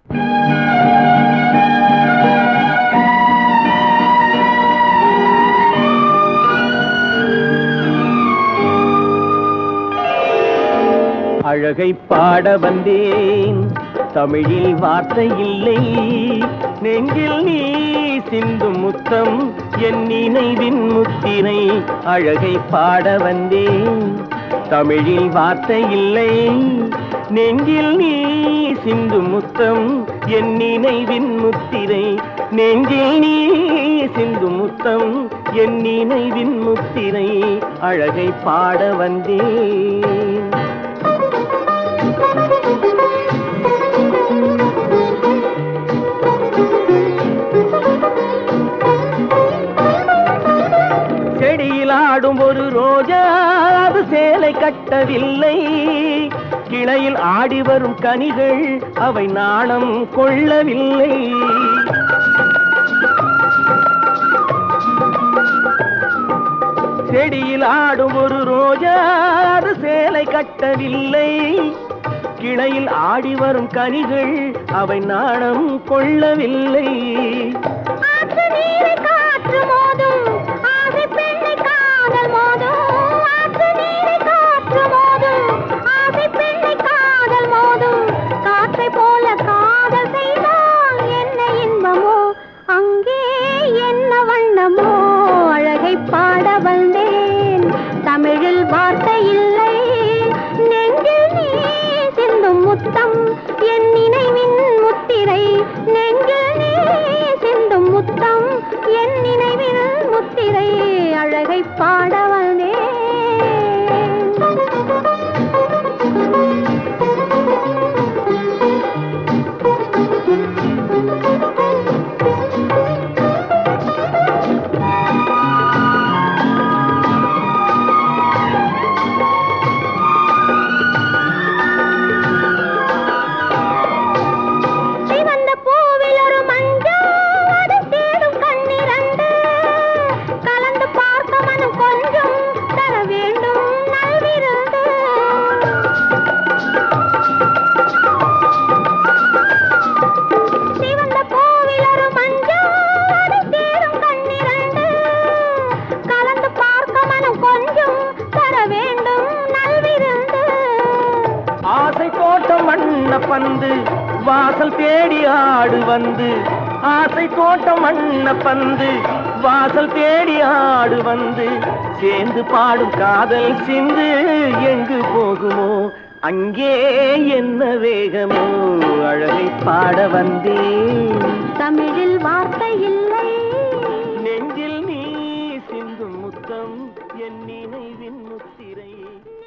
அழகை பாட வந்தேன் தமிழில் வார்த்தை இல்லை நெஞ்சில் நீ சிந்தும் முத்தம் என் நினைவின் முத்திரை அழகை பாட வந்தேன் தமிழில் வார்த்தை இல்லை நெஞ்சில் நீ சிந்தும் முத்தம் என் நினைவின் முத்திரை நெஞ்சில் நீ சிந்தும் முத்தம் என் நினைவின் முத்திரை அழகை பாட வந்தேன் செடியில் ஆடும் ஒரு ரோஜா அது சேலை கட்டவில்லை கிளையில் ஆடி வரும் கனிகள் அவை நாணம் கொள்ளவில்லை செடியில் ஆடும் ஒரு ரோஜா அது சேலை கட்டவில்லை கிளையில் ஆடி வரும் கனிகள் அவை நாணம் கொள்ளவில்லை ஆற்று நீரை காற்று மோதும் ஆசை பெண்ணை காதல் மோதும் ஆற்று நீரை காற்று மோதும் ஆசை பெண்ணை காதல் மோதும் காற்றை போல காதல் செய்தால் என்ன இன்பமோ அங்கே என்ன வண்ணமோ அழகை பாட வந்தேன் தமிழில் வார்த்தை இல்லை நெஞ்சில் நீ சிந்தும் முத்தம் என் நினைவின் முத்திரை நெஞ்சில் நீ சிந்தும் முத்தம் என் நினைவின் முத்திரை அழகை பாட சிவந்த பூவில் ஒரு மஞ்சள் அது தேடும் கண்ணிரண்டு கலந்து பார்க்க மனம் கொஞ்சம் தர வேண்டும் நல்விருந்து சிவந்த பூவில் ஒரு மஞ்சள் அது தேடும் கண்ணிரண்டு கலந்து பார்க்க மனம் கொஞ்சம் தர வேண்டும் நல்விருந்து ஆசை தோட்டம் வண்ண பந்து வாசல் தேடி ஆடு வந்து ஆசை தோட்டம் வண்ண பந்து வாசல் தேடி ஆடு வந்து சேர்ந்து பாடும் காதல் சிந்து எங்கு போகுமோ அங்கே என்ன வேகமோ அழகை பாட வந்தேன் தமிழில் வார்த்தை இல்லை நெஞ்சில் நீ சிந்தும் முத்தம் என் நினைவின் முத்திரை